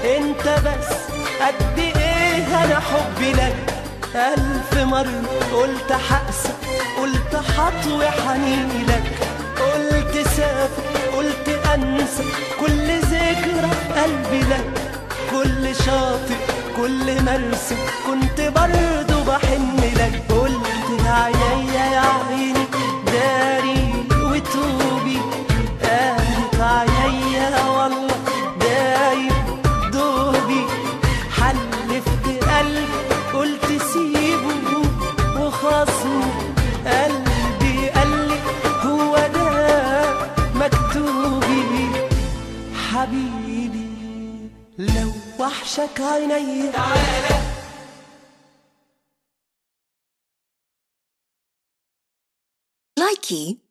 انت بس قد ايه انا حبي لك الف مرة قلت حقسى قلت حطوي حنيني لك قلت سافر قلت انسى كل ذكرى في قلبي لك كل شاطئ كل مرسى كنت برضو بحن لك قلت يا عينيا يا عيني داري وتوبي قالت عينيا والله دايب دوبي حلفت قلبي قلت سيبه وخصمه قلبي قالي هو ده مكتوبي حبيبي لو وحشك عيني تعالى Likey